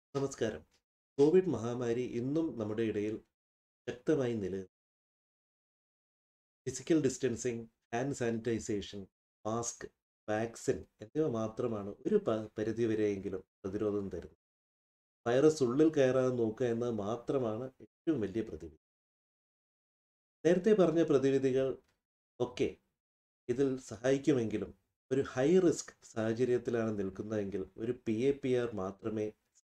നമസ്കാരം. കോവിഡ് മഹാമാരി ഇന്നും നമ്മുടെ ഇടയിൽ ശക്തമായി നിലനിൽക്കുന്നു. Physical distancing, hand sanitisation, mask, vaccine എന്നിവ മാത്രമാണ് ഒരു പ പരിധിവരെയെങ്കിലും പ്രതിരോധം തരുന്നത്. വൈറസ് ഉള്ളിൽ കയറാതെ നോക്കുക എന്നത് മാത്രമാണ് ഏറ്റവും വലിയ പ്രതിവിധി. നേരത്തെ പറഞ്ഞ പ്രതിവിധികൾ ഒക്കെ ഇതിൽ സഹായിക്കുമെങ്കിലും ഒരു ഹൈ റിസ്ക് സാഹചര്യത്തിലാണ് നിൽക്കുന്നതെങ്കിൽ ഒരു പി എ പി ആർ മാത്രമേ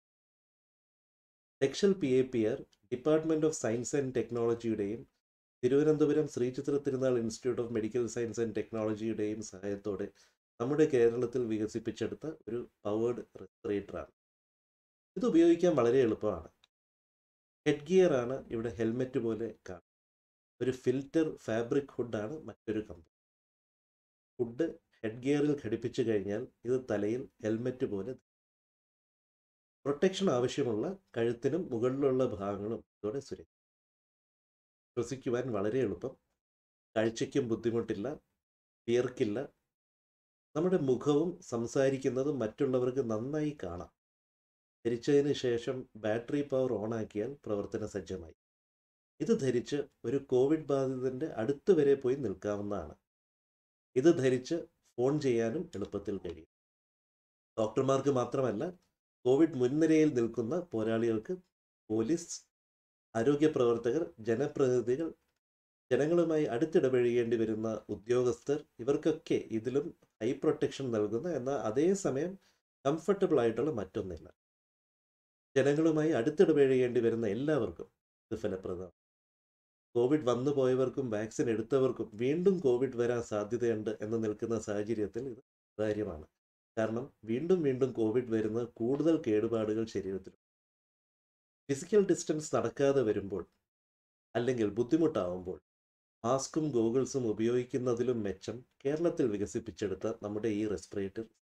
ടെക്ഷൽ P A P R department of science and ടെക്നോളജിയുടെയും Thiruvananthapuram Sree Chitra Thirunal institute of medical science and ടെക്നോളജിയുടെയും സഹായത്തോടെ നമ്മുടെ കേരളത്തിൽ വികസിപ്പിച്ചെടുത്ത ഒരു പവേർഡ് റെസ്പിറേറ്ററാണ് ഇത് ഉപയോഗിക്കാൻ വളരെ എളുപ്പമാണ് ഹെഡ് ഗിയർ ആണ് ഇവിടെ ഹെൽമെറ്റ് പോലെ കാണുന്നത് ഒരു ഫിൽറ്റർ ഫാബ്രിക് ഹുഡാണ് മറ്റൊരു കമ്പനി ഹുഡ് ഹെഡ് ഗിയറിൽ ഘടിപ്പിച്ചു കഴിഞ്ഞാൽ ഇത് തലയിൽ ഹെൽമെറ്റ് പോലെ പ്രൊട്ടക്ഷൻ ആവശ്യമുള്ള കഴുത്തിനും മുകളിലുള്ള ഭാഗങ്ങളും ഇതോടെ സുരക്ഷിതം ശ്വസിക്കുവാൻ വളരെ എളുപ്പം കാഴ്ചയ്ക്കും ബുദ്ധിമുട്ടില്ല വിയർക്കില്ല നമ്മുടെ മുഖവും സംസാരിക്കുന്നതും മറ്റുള്ളവർക്ക് നന്നായി കാണാം ധരിച്ചതിന് ശേഷം ബാറ്ററി പവർ ഓണാക്കിയാൽ പ്രവർത്തന സജ്ജമായി ഇത് ധരിച്ച് ഒരു കോവിഡ് ബാധിതൻ്റെ അടുത്ത് വരെ പോയി നിൽക്കാവുന്നതാണ് ഇത് ധരിച്ച് ഫോൺ ചെയ്യാനും എളുപ്പത്തിൽ കഴിയും ഡോക്ടർമാർക്ക് മാത്രമല്ല കോവിഡ് മുൻനിരയിൽ നിൽക്കുന്ന പോരാളികൾക്ക് പോലീസ് ആരോഗ്യ പ്രവർത്തകർ ജനപ്രതിനിധികൾ ജനങ്ങളുമായി അടുത്തിടപഴകേണ്ടി വരുന്ന ഉദ്യോഗസ്ഥർ ഇവർക്കൊക്കെ ഇതിലും ഹൈ പ്രൊട്ടക്ഷൻ നൽകുന്ന എന്നാൽ അതേസമയം കംഫർട്ടബിൾ ആയിട്ടുള്ള മറ്റൊന്നില്ല ജനങ്ങളുമായി അടുത്തിടപഴകേണ്ടി വരുന്ന എല്ലാവർക്കും ഇത് ഫലപ്രദമാണ് കോവിഡ് വന്നു പോയവർക്കും വാക്സിൻ എടുത്തവർക്കും വീണ്ടും കോവിഡ് വരാൻ സാധ്യതയുണ്ട് എന്ന് നിൽക്കുന്ന സാഹചര്യത്തിൽ ഇത് കാര്യമാണ് കാരണം വീണ്ടും വീണ്ടും കോവിഡ് വരുന്ന കൂടുതൽ കേടുപാടുകൾ ശരീരത്തിൽ ഫിസിക്കൽ ഡിസ്റ്റൻസ് നടക്കാതെ വരുമ്പോൾ അല്ലെങ്കിൽ ബുദ്ധിമുട്ടാവുമ്പോൾ മാസ്കും ഗോഗിൾസും ഉപയോഗിക്കുന്നതിലും മെച്ചം കേരളത്തിൽ വികസിപ്പിച്ചെടുത്ത നമ്മുടെ ഈ റെസ്പിറേറ്റർ